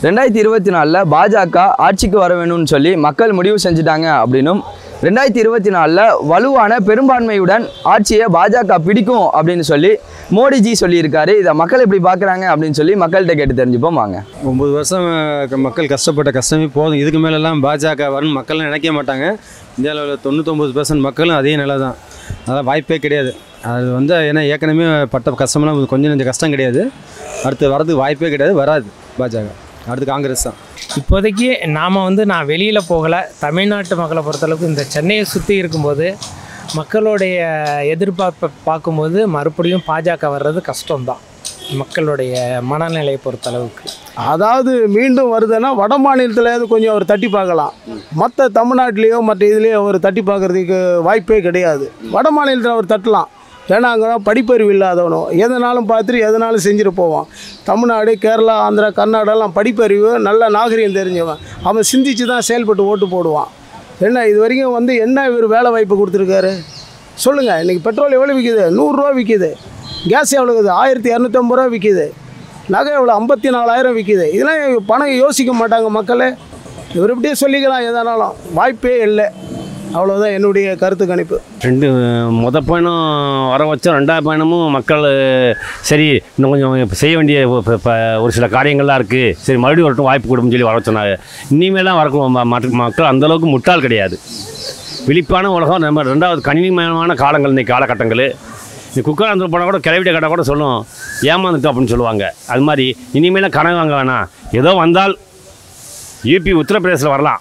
ரெண்டாயிரத்தி இருபத்தி நாலில் பாஜக ஆட்சிக்கு வர வேணும்னு சொல்லி மக்கள் முடிவு செஞ்சுட்டாங்க அப்படின்னும் ரெண்டாயிரத்தி இருபத்தி நாலில் வலுவான பெரும்பான்மையுடன் ஆட்சியை பாஜக பிடிக்கும் அப்படின்னு சொல்லி மோடிஜி சொல்லியிருக்காரு இதை மக்கள் எப்படி பார்க்குறாங்க அப்படின்னு சொல்லி மக்கள்கிட்ட கேட்டு தெரிஞ்சுப்போம் வாங்க ஒம்பது வருஷம் க- மக்கள் கஷ்டப்பட்ட கஷ்டமே போதும் இதுக்கு மேலெல்லாம் பாஜக வரும்னு மக்கள்லாம் நினைக்க மாட்டாங்க இந்தியாவில் உள்ள தொண்ணூத்தொம்பது பர்சன்ட் மக்களும் அதே நிலை தான் அதான் வாய்ப்பே கிடையாது அது வந்து ஏன்னா ஏற்கனவே பட்ட கஷ்டமெல்லாம் கொஞ்சம் கொஞ்சம் கஷ்டம் கிடையாது அடுத்து வரதுக்கு வாய்ப்பே கிடையாது வராது பாஜக அடுத்து காங்கிரஸ் தான் இப்போதைக்கு நாம் வந்து நான் வெளியில் போகலை தமிழ்நாட்டு மக்களை பொறுத்தளவுக்கு இந்த சென்னையை சுற்றி இருக்கும்போது மக்களுடைய எதிர்பார்ப்பை பார்க்கும்போது மறுபடியும் பாஜக வர்றது கஷ்டம்தான் மக்களுடைய மனநிலையை பொறுத்தளவுக்கு அதாவது மீண்டும் வருதுன்னா வட மாநிலத்தில் கொஞ்சம் அவர் தட்டி பார்க்கலாம் மற்ற தமிழ்நாட்டிலேயோ மற்ற இதுலேயோ அவர் தட்டி பார்க்கறதுக்கு வாய்ப்பே கிடையாது வட மாநிலத்தில் அவர் தட்டலாம் ஏன்னா அங்கே படிப்பறிவு இல்லாதவனும் எதனாலும் பார்த்துட்டு எதனாலும் செஞ்சுட்டு போவான் தமிழ்நாடு கேரளா ஆந்திரா கர்நாடகாலாம் படிப்பறிவு நல்ல நாகரிகம் தெரிஞ்சவன் அவன் சிந்திச்சு தான் செயல்பட்டு ஓட்டு போடுவான் என்ன இது வரைக்கும் வந்து என்ன இவர் வேலை வாய்ப்பு கொடுத்துருக்காரு சொல்லுங்கள் இன்றைக்கி பெட்ரோல் எவ்வளோ விற்கிது நூறுரூவா விற்கிது கேஸ் எவ்வளோ இருக்குது ஆயிரத்தி இரநூத்தம்பது ரூபா விற்கிது நகை எவ்வளோ ஐம்பத்தி நாலாயிரம் விற்கிது இதெல்லாம் பணம் யோசிக்க மாட்டாங்க மக்களே இவர் இப்படியே சொல்லிக்கலாம் எதனாலும் வாய்ப்பே இல்லை அவ்வளோதான் என்னுடைய கருத்து கணிப்பு ரெண்டு முத பயணம் வர வச்சோம் ரெண்டாவது பயணமும் மக்கள் சரி இன்னும் கொஞ்சம் இப்ப செய்ய வேண்டிய இப்ப- இப்ப ஒரு சில காரியங்கள்லாம் இருக்குது சரி மறுபடியும் வரட்டும் வாய்ப்பு கொடுன்னு சொல்லி வர சொன்னாங்க இனிமேலாம் வரக்கும் ம- மற்ற மக்கள் அந்தளவுக்கு முட்டாள் கிடையாது விழிப்பான உலகம் நம்ம ரெண்டாவது கணினிமயமான காலங்கள் இன்னைக்கு காலகட்டங்கள் இந்த குக்கராந்திரம் போனால் கூட கிளவிட்ட கட்ட கூட சொல்லும் ஏமாந்துட்டோம் அப்படின்னு சொல்லுவாங்க அது மாதிரி இனிமேலாம் கனவு வாங்க வேணாம் ஏதோ வந்தால் யூபி உத்தரப்பிரதேசில் வரலாம்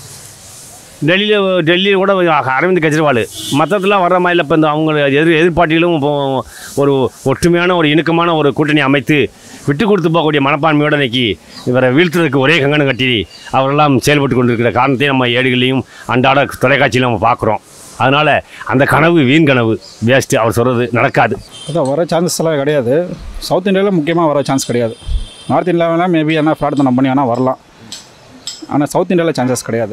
டெல்லியில் டெல்லியில் கூட அரவிந்த் கெஜ்ரிவால் மற்றதெல்லாம் வர்ற மாதிரி இப்போ இந்த அவங்க எதிர் எதிர்பார்ட்டிகளும் இப்போ ஒரு ஒற்றுமையான ஒரு இணக்கமான ஒரு கூட்டணி அமைத்து விட்டு கொடுத்து போகக்கூடிய மனப்பான்மையோடு இன்னைக்கு இவரை வீழ்த்துறதுக்கு ஒரே கங்கணம் கட்டி அவரெல்லாம் செயல்பட்டு கொண்டிருக்கிற காரணத்தையும் நம்ம ஏடுகளையும் அன்றாட தொலைக்காட்சியிலும் நம்ம பார்க்குறோம் அதனால் அந்த கனவு வீண் கனவு வேஸ்ட்டு அவர் சொல்கிறது நடக்காது அதான் வர சான்சஸ் எல்லாம் கிடையாது சவுத் இந்தியாவில் முக்கியமாக வர சான்ஸ் கிடையாது நார்த் இந்தியாவில் மேபி என்ன ஃப்ராட் தனம் பண்ணி வேணால் வரலாம் ஆனால் சவுத் இந்தியாவில் சான்சஸ் கிடையாது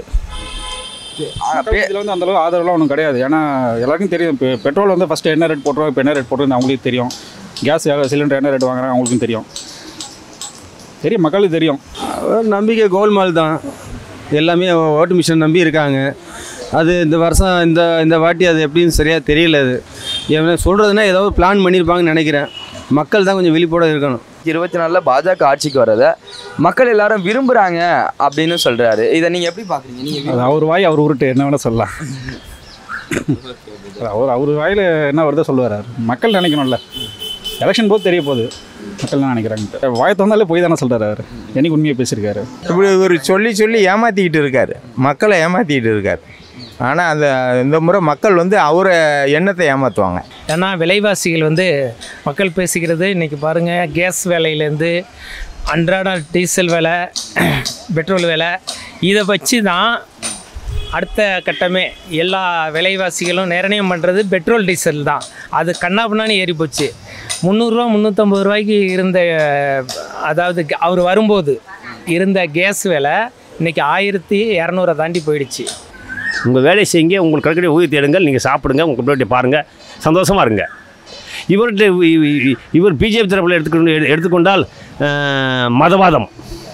இதில் வந்து அந்தளவு ஆதரவுலாம் ஒன்றும் கிடையாது ஏன்னா எல்லாருக்கும் தெரியும் இப்போ பெட்ரோல் வந்து ஃபஸ்ட்டு என்ன ரேட் போட்டுருவோம் இப்போ என்ன ரேட் போட்டுருன்னு அவங்களுக்கு தெரியும் கேஸ் சிலிண்டர் என்ன ரேட் வாங்குறாங்க அவங்களுக்கும் தெரியும் தெரியும் மக்களுக்கு தெரியும் அவர் நம்பிக்கை கோல்மால் தான் எல்லாமே ஓட்டு மிஷின் நம்பி இருக்காங்க அது இந்த வருஷம் இந்த இந்த வாட்டி அது எப்படின்னு சரியாக தெரியல அது ஏன்னா சொல்கிறதுனா ஏதோ பிளான் பண்ணியிருப்பாங்கன்னு நினைக்கிறேன் மக்கள் தான் கொஞ்சம் விழிப்போட இருக்கணும் இருபத்தி நாலில் பாஜக ஆட்சிக்கு வரதை மக்கள் எல்லாரும் விரும்புகிறாங்க அப்படின்னு சொல்கிறாரு இதை நீங்கள் எப்படி பார்க்குறீங்க நீங்கள் அது அவர் வாய் அவர் உருட்டு என்ன வேணால் சொல்லலாம் அது அவர் அவர் வாயில் என்ன வருதோ சொல்லுவார் அவர். மக்கள் நினைக்கணும்ல எலெக்ஷன் போது தெரிய போகுது மக்கள் என்ன நினைக்கிறாங்க வாய் தந்தாலே போய் தானே சொல்கிறார் அவர் என்னைக்கு உண்மையை பேசியிருக்காரு இப்படி இவர் சொல்லி சொல்லி ஏமாற்றிக்கிட்டு இருக்கார் மக்களை ஏமாற்றிக்கிட்டு இருக்கார் ஆனால் அந்த இந்த முறை மக்கள் வந்து அவரை எண்ணத்தை ஏமாற்றுவாங்க ஏன்னா விலைவாசிகள் வந்து மக்கள் பேசிக்கிறது இன்றைக்கி பாருங்கள் கேஸ் விலையிலேருந்து அன்றாட டீசல் விலை பெட்ரோல் விலை இதை வச்சு தான் அடுத்த கட்டமே எல்லா விலைவாசிகளும் நிர்ணயம் பண்ணுறது பெட்ரோல் டீசல் தான் அது கண்ணாபின்னான்னு ஏறி போச்சு முந்நூறுரூவா முந்நூற்றம்பது ரூபாய்க்கு இருந்த அதாவது அவர் வரும்போது இருந்த கேஸ் விலை இன்றைக்கி ஆயிரத்தி இரநூறை தாண்டி போயிடுச்சு உங்கள் வேலையை செய்யுங்க உங்களுக்கு கிடைக்கிற ஊதியத்தை எடுங்கள் நீங்கள் சாப்பிடுங்க உங்கள் பிள்ளைகிட்ட பாருங்கள் சந்தோஷமாக இருங்க இவர்கிட்ட இ- இ- இவர் பிஜேபி தரப்பில் எடுத்துக்கொண்டு எடு- எடுத்துக்கொண்டால் அஹ், மதவாதம்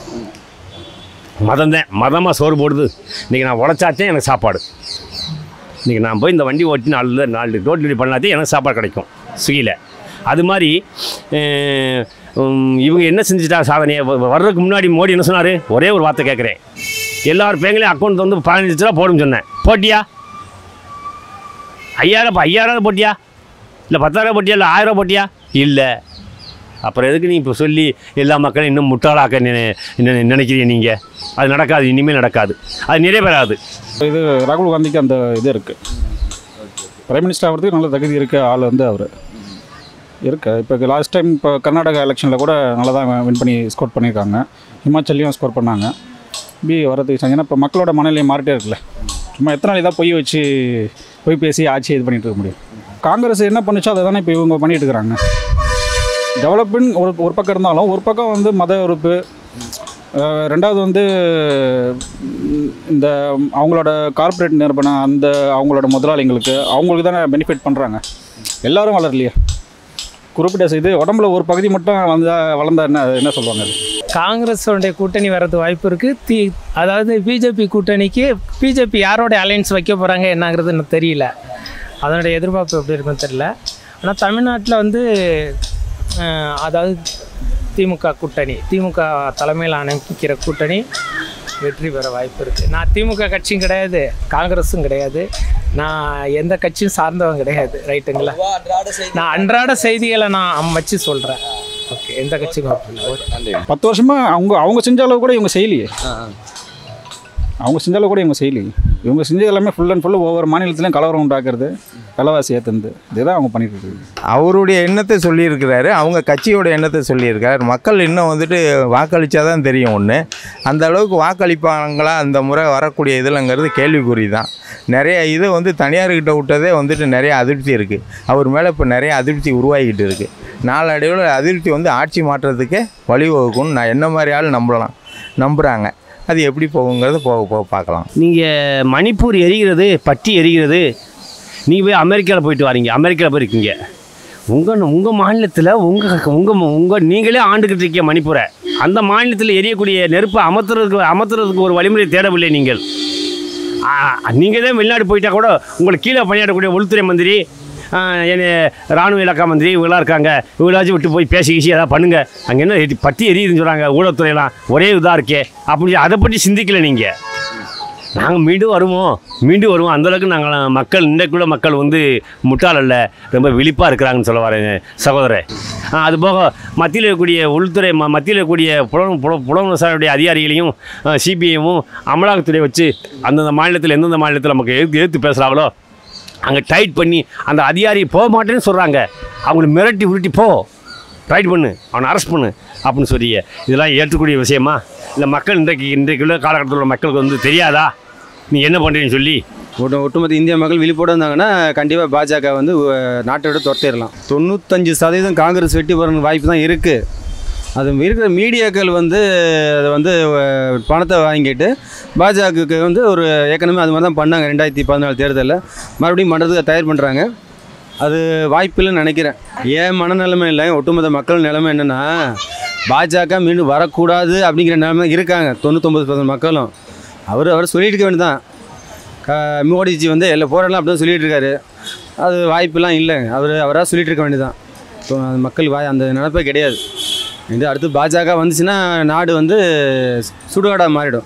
மதம் தான் மதமாக சோறு போடுது இன்றைக்கி நான் உழைச்சாச்சே எனக்கு சாப்பாடு இன்றைக்கி நான் போய் இந்த வண்டி ஓட்டி நாலு நாலு ரோட் டெலிவரி பண்ணாதே எனக்கு சாப்பாடு கிடைக்கும் ஸ்விக்கியில் அது மாதிரி அஹ், உம், இவங்க என்ன செஞ்சுட்டா சாதனையை வ- வ- வர்றதுக்கு முன்னாடி மோடி என்ன சொன்னார் ஒரே ஒரு வார்த்தை கேட்குறேன் எல்லார் பேங்களையும் அக்கௌண்ட் வந்து பதினஞ்சு லட்ச ரூபா போடுன்னு சொன்னேன் போட்டியா ஐயாயிரம் இப்போ ஐயாயிரம் போட்டியா இல்லை பத்தாயிரம் போட்டியா இல்லை ஆயிரம் போட்டியா இல்லை அப்புறம் எதுக்கு நீ இப்போ சொல்லி எல்லா மக்களையும் இன்னும் முட்டாளாக்க நினை- நினை- நினைக்கிறீங்க நீங்கள் அது நடக்காது இனிமேல் நடக்காது அது நிறைவேறாது இது ராகுல் காந்திக்கு அந்த இது இருக்குது பிரைம் மினிஸ்டர் ஆகிறதுக்கு நல்ல தகுதி இருக்க ஆள் வந்து அவர் இருக்கு இப்போ லாஸ்ட் டைம் இப்போ கர்நாடகா எலெக்ஷனில் கூட நல்லா தான் வின் பண்ணி ஸ்கோர் பண்ணியிருக்காங்க ஹிமாச்சல்லையும் ஸ்கோர் பண்ணாங்க பி வரதுக்கு சான்ஸ் ஏன்னா இப்போ மக்களோட மனநிலை மாறிட்டே இருக்குல்ல சும்மா எத்தனை நாள் இதாக பொய் வச்சு பொய் பேசி ஆட்சி இது பண்ணிட்டு இருக்க முடியும் காங்கிரஸ் என்ன பண்ணுச்சோ அதை தானே இப்போ இவங்க பண்ணிட்டு இருக்கிறாங்க டெவலப்மெண்ட் ஒரு ஒரு பக்கம் இருந்தாலும் ஒரு பக்கம் வந்து மத உறுப்பு அஹ் ரெண்டாவது வந்து ம், இந்த அவங்களோட கார்ப்பரேட் நிறுவனம் அந்த அவங்களோட முதலாளிங்களுக்கு அவங்களுக்கு தானே பெனிஃபிட் பண்ணுறாங்க எல்லாரும் வளரலையே குறிப்பிட்ட இது உடம்புல ஒரு பகுதி மட்டும் வளர்ந்தா வளர்ந்தா என்ன என்ன சொல்லுவாங்க அது காங்கிரஸோடைய கூட்டணி வர்றது வாய்ப்பு இருக்குது தி அதாவது பிஜேபி கூட்டணிக்கு பிஜேபி யாரோட அலையன்ஸ் வைக்க போகிறாங்க என்னங்கிறது எனக்கு தெரியல அதனுடைய எதிர்பார்ப்பு எப்படி இருக்குன்னு தெரியல ஆனால் தமிழ்நாட்டில் வந்து அஹ், அதாவது திமுக கூட்டணி திமுக தலைமையில் அமைக்கிற கூட்டணி வெற்றி பெற வாய்ப்பு இருக்குது நான் திமுக கட்சியும் கிடையாது காங்கிரஸும் கிடையாது நான் எந்த கட்சியும் சார்ந்தவன் கிடையாது ரைட்டுங்களா நான் அன்றாட செய்திகளை நான் வச்சு சொல்கிறேன் ஓகே எந்த கட்சிக்கும் அப்படி இல்லை. பத்து வருஷமா அவங்க அவங்க செஞ்ச அளவு கூட இவங்க செய்யலையே அவங்க செஞ்ச அளவு கூட இவங்க செய்யலையே இவங்க செஞ்ச எல்லாமே ஃபுல் அண்ட் ஃபுல் ஒவ்வொரு மாநிலத்திலையும் கலவரம் உண்டாக்குறது விலைவாசி ஏற்றுனது இதுதான் அவங்க பண்ணிட்டு இருக்காங்க அவருடைய எண்ணத்தை சொல்லியிருக்கிறாரு அவங்க கட்சியோட எண்ணத்தை சொல்லியிருக்காரு மக்கள் இன்னும் வந்துட்டு வாக்களித்தா தான் தெரியும் ஒன்று அந்த அளவுக்கு வாக்களிப்பாங்களா அந்த முறை வரக்கூடிய இதில்ங்கிறது கேள்விக்குறி தான் நிறைய இது வந்து தனியார்கிட்ட விட்டதே வந்துட்டு நிறைய அதிருப்தி இருக்குது அவர் மேலே இப்போ நிறைய அதிருப்தி உருவாகிட்டு இருக்குது நாளடைவில் அதிருப்தி வந்து ஆட்சி மாற்றத்துக்கே வழிவகுக்கும்னு நான் என்ன மாதிரி ஆள் நம்பலாம் நம்புகிறாங்க அது எப்படி போகுங்கிறது போக போக பார்க்கலாம் நீங்கள் மணிப்பூர் எரிகிறது பட்டி எரிகிறது நீங்கள் போய் அமெரிக்காவில் போயிட்டு வரீங்க அமெரிக்காவில் போயிருக்கீங்க உங்கள் உங்கள் மாநிலத்தில் உங்கள் உங்கள் உங்கள் நீங்களே ஆண்டுக்கிட்டு இருக்கீங்க மணிப்பூரை அந்த மாநிலத்தில் எரியக்கூடிய நெருப்பை அமர்த்துறதுக்கு அமர்த்துறதுக்கு ஒரு வழிமுறை தேடவில்லை நீங்கள் நீங்கள் தான் வெளிநாடு போயிட்டா கூட உங்களுக்கு கீழே பணியாற்றக்கூடிய உள்துறை மந்திரி ஆ, என்ன ராணுவ இலாக்கா மந்திரி இவங்களாம் இருக்காங்க இவங்களாச்சும் விட்டு போய் பேசி கீசி ஏதாவது பண்ணுங்கள் அங்கே என்ன எரி- பத்தி எரியுதுன்னு சொல்கிறாங்க ஊடகத்துறையெல்லாம் ஒரே இதாக இருக்கே அப்படி அதை பற்றி சிந்திக்கல நீங்கள் நாங்கள் மீண்டும் வருவோம் மீண்டும் வருவோம் அந்தளவுக்கு நாங்கள் மக்கள் இன்றைக்குள்ள மக்கள் வந்து முட்டாள் அல்ல ரொம்ப விழிப்பாக இருக்கிறாங்கன்னு சொல்ல வரேன் சகோதரர் ஆ, அது போக மத்தியில் இருக்கக்கூடிய உள்துறை ம மத்தியில் இருக்கக்கூடிய புலன் புல புலன் விசாரணையுடைய அதிகாரிகளையும் சிபிஐயும் அமலாக்கத்துறை வச்சு அந்தந்த மாநிலத்தில் எந்தெந்த மாநிலத்தில் நமக்கு எதிர்த்து எதிர்த்து பேசுகிறாங்களோ அங்கே டைட் பண்ணி அந்த அதிகாரி போக மாட்டேன்னு சொல்கிறாங்க அவங்களை மிரட்டி உருட்டி போ ரைட் பண்ணு அவனை அரெஸ்ட் பண்ணு அப்படின்னு சொல்லி இதெல்லாம் ஏற்றக்கூடிய விஷயமா இல்லை மக்கள் இன்றைக்கு இன்றைக்கு உள்ள காலகட்டத்தில் உள்ள மக்களுக்கு வந்து தெரியாதா நீ என்ன பண்ணுறீன்னு சொல்லி ஒட்டு ஒட்டுமொத்த இந்திய மக்கள் விழிப்போடு இருந்தாங்கன்னா கண்டிப்பாக பாஜக வந்து அஹ், நாட்டை விட்டு துரத்திடலாம் தொண்ணூத்தஞ்சு சதவீதம் காங்கிரஸ் வெற்றி பெறணும் வாய்ப்பு தான் இருக்குது அது இருக்கிற மீடியாக்கள் வந்து அதை வந்து அஹ், பணத்தை வாங்கிட்டு பாஜகவுக்கு வந்து ஒரு ஏற்கனவே அது மாதிரி தான் பண்ணாங்க ரெண்டாயிரத்தி பதினாலு தேர்தலில் மறுபடியும் பண்ணுறதுக்கு தயார் பண்ணுறாங்க அது வாய்ப்பில்லைன்னு நினைக்கிறேன் ஏன் மனநிலைமை இல்லை ஒட்டுமொத்த மக்கள் நிலைமை என்னென்னா பாஜக மீண்டும் வரக்கூடாது அப்படிங்கிற நிலைமை இருக்காங்க தொண்ணூத்தொம்பது பர்சன்ட் மக்களும் அவர் அவர் சொல்லிட்டு இருக்க வேண்டியதான் க மோடிஜி வந்து எல்லா போராடலாம் அப்படி தான் சொல்லிட்டு இருக்காரு அது வாய்ப்பெல்லாம் இல்லை அவர் அவராக சொல்லிட்டு இருக்க வேண்டியதான் இப்போ அந்த மக்கள் வாய் அந்த நினப்பே கிடையாது இது அடுத்து பாஜக வந்துச்சுன்னா நாடு வந்து சுடுகாடாக மாறிடும்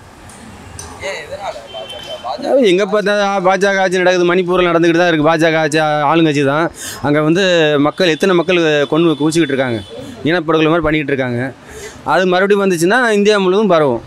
எங்கே பார்த்தா பாஜக ஆட்சி நடக்குது மணிப்பூரில் நடந்துக்கிட்டு தான் இருக்குது பாஜக ஆட்சி ஆ- ஆளுங்கட்சி தான் அங்கே வந்து மக்கள் எத்தனை மக்கள் கொண்டு குவிச்சிக்கிட்டு இருக்காங்க இனப்படுகொலை மாதிரி பண்ணிக்கிட்டு இருக்காங்க அது மறுபடியும் வந்துச்சுன்னா இந்தியா முழுவதும் பரவும்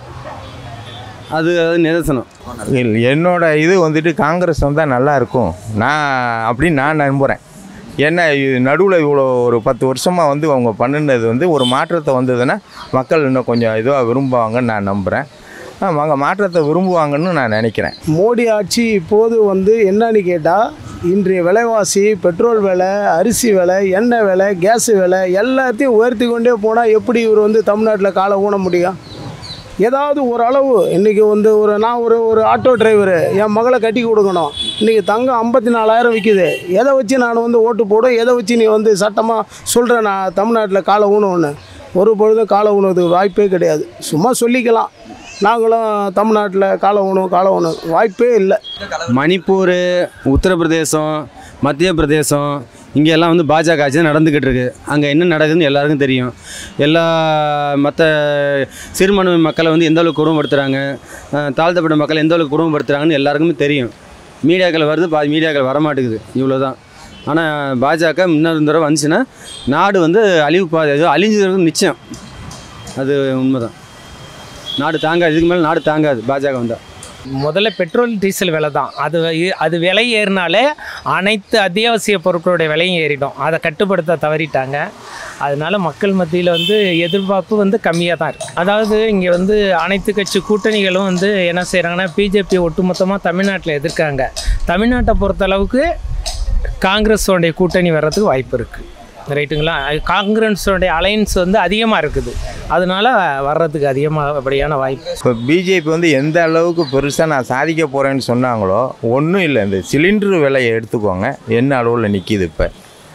அது அது நிதர்சனம் இல்ல, என்னோட இது வந்துட்டு காங்கிரஸ் வந்தால் நல்லா இருக்கும் நான் அப்படின்னு நான் நம்புகிறேன் ஏன்னா நடுவில் இவ்வளோ ஒரு பத்து வருஷமாக வந்து அவங்க பண்ணினது வந்து ஒரு மாற்றத்தை வந்ததுன்னா மக்கள் இன்னும் கொஞ்சம் இதுவாக விரும்புவாங்கன்னு நான் நம்புகிறேன் அவங்க மாற்றத்தை விரும்புவாங்கன்னு நான் நினைக்கிறேன் மோடி ஆட்சி இப்போது வந்து என்னன்னு கேட்டால் இன்றைய விலைவாசி பெட்ரோல் விலை அரிசி விலை எண்ணெய் விலை கேஸ் விலை எல்லாத்தையும் உயர்த்தி கொண்டே போனால் எப்படி இவர் வந்து தமிழ்நாட்டில் காலை ஊன முடியும் ஏதாவது ஒரு அளவு இன்றைக்கி வந்து ஒரு நான் ஒரு ஒரு ஆட்டோ டிரைவரு என் மகளை கட்டி கொடுக்கணும் இன்றைக்கி தங்கம் ஐம்பத்தி நாலாயிரம் விற்கிது எதை வச்சு நான் வந்து ஓட்டு போடும் எதை வச்சு நீ வந்து சட்டமாக சொல்கிறேன் நான் தமிழ்நாட்டில் காலை ஊனவுன்னு ஒரு பொழுதும் காலை ஊனுவதுக்கு வாய்ப்பே கிடையாது சும்மா சொல்லிக்கலாம் நாங்களும் தமிழ்நாட்டில் காலை ஊனுவோம் காலை ஊனுவோம் வாய்ப்பே இல்லை மணிப்பூர் உத்தரப்பிரதேசம் மத்திய பிரதேசம் இங்கே எல்லாம் வந்து பாஜக ஆட்சி தான் நடந்துக்கிட்டு இருக்கு அங்கே என்ன நடக்குதுன்னு எல்லாருக்கும் தெரியும் எல்லா மற்ற சிறுபான்மை மக்களை வந்து எந்த அளவுக்கு குடும்பப்படுத்துகிறாங்க தாழ்த்தப்பட்ட மக்களை எந்த அளவுக்கு குடும்பப்படுத்துகிறாங்கன்னு எல்லாருக்குமே தெரியும் மீடியாக்கள் வருது பா மீடியாக்கள் வரமாட்டேங்குது இவ்வளோ தான் ஆனால் பாஜக இன்னொரு தடவை வந்துச்சுன்னா நாடு வந்து அழிவு பா இது அழிஞ்சது நிச்சயம் அது உண்மைதான் நாடு தாங்காது இதுக்கு மேலே நாடு தாங்காது பாஜக வந்தால் முதல்ல பெட்ரோல் டீசல் விலை தான் அது இ- அது விலை ஏறினாலே அனைத்து அத்தியாவசிய பொருட்களுடைய விலையும் ஏறிடும் அதை கட்டுப்படுத்த தவறிட்டாங்க அதனால மக்கள் மத்தியில் வந்து எதிர்பார்ப்பு வந்து கம்மியாக தான் இருக்குது அதாவது இங்கே வந்து அனைத்து கட்சி கூட்டணிகளும் வந்து என்ன செய்கிறாங்கன்னா பிஜேபி ஒட்டுமொத்தமாக தமிழ்நாட்டில் எதிர்க்காங்க தமிழ்நாட்டை பொறுத்தளவுக்கு காங்கிரஸோடைய கூட்டணி வர்றதுக்கு வாய்ப்பு இருக்குது ரைட்டுங்களா காங்கிரஸோடைய அலையன்ஸ் வந்து அதிகமாக இருக்குது அதனால வர்றதுக்கு அதிகமாகப்படியான வாய்ப்பு இப்போ பிஜேபி வந்து எந்த அளவுக்கு பெருசாக நான் சாதிக்க போகிறேன்னு சொன்னாங்களோ ஒன்றும் இல்லை இந்த சிலிண்டர் விலையை எடுத்துக்கோங்க என்ன அளவில் நிற்கிது இப்போ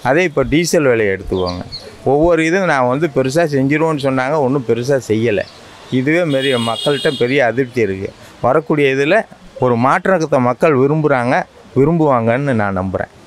அதே இப்போ டீசல் விலையை எடுத்துக்கோங்க ஒவ்வொரு இதுவும் நான் வந்து பெருசாக செஞ்சிருவோன்னு சொன்னாங்க ஒன்றும் பெருசாக செய்யலை இதுவே பெரிய மக்கள்கிட்ட பெரிய அதிருப்தி இருக்குது வரக்கூடிய இதில் ஒரு மாற்றத்தை மக்கள் விரும்புகிறாங்க விரும்புவாங்கன்னு நான் நம்புகிறேன்